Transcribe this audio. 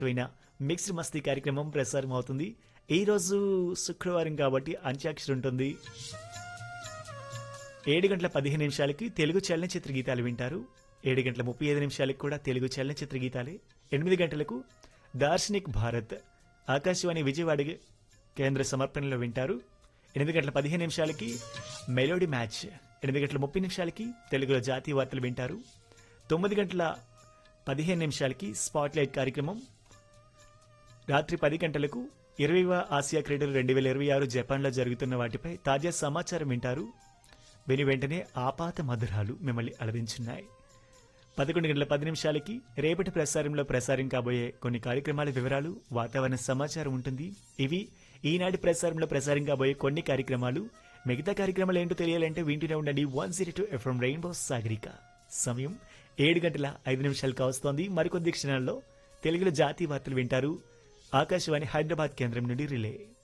అయిన మిక్స్డ్ మస్తీ కార్యక్రమం ప్రసారం అవుతుంది ఈ రోజు శుక్రవారం కాబట్టి అంత్యాక్షరి ఉంటుంది ఏడు గంటల పదిహేను నిమిషాలకి తెలుగు చలనచిత్ర గీతాలు వింటారు ఏడు గంటల ముప్పై ఐదు నిమిషాలకి కూడా తెలుగు చలనచిత్ర గీతాలే ఎనిమిది గంటలకు దార్శనిక్ భారత్ ఆకాశవాణి విజయవాడ కేంద్ర సమర్పణలో వింటారు ఎనిమిది గంటల పదిహేను నిమిషాలకి మెలోడీ మ్యాచ్ ఎనిమిది గంటల ముప్పై నిమిషాలకి తెలుగులో జాతీయ వార్తలు వింటారు తొమ్మిది గంటల పదిహేను నిమిషాలకి స్పాట్లైట్ కార్యక్రమం రాత్రి పది గంటలకు ఇరవైవ ఆసియా క్రీడలు రెండు వేల ఇరవై ఆరు జపాన్లో జరుగుతున్న వాటిపై తాజా సమాచారం వింటారు విని వెంటనే ఆపాత మధురాలు మిమ్మల్ని అలరించున్నాయి పదకొండు గంటల పది నిమిషాలకి రేపటి ప్రసారంలో ప్రసారం కాబోయే కొన్ని కార్యక్రమాల వివరాలు వాతావరణ సమాచారం ఉంటుంది ఇవి ఈనాటి ప్రసారంలో ప్రసారం కాబోయే కొన్ని కార్యక్రమాలు మిగతా కార్యక్రమాలు ఏంటో తెలియాలంటే వింటూనే ఉండండి one zero two FM rainbow Sagarika సమయం ఏడు గంటల ఐదు నిమిషాలు కావస్తోంది మరికొద్ది క్షణాల్లో తెలుగులో జాతీయ వార్తలు వింటారు ఆకాశవాణి హైదరాబాద్ కేంద్రం నుండి రిలే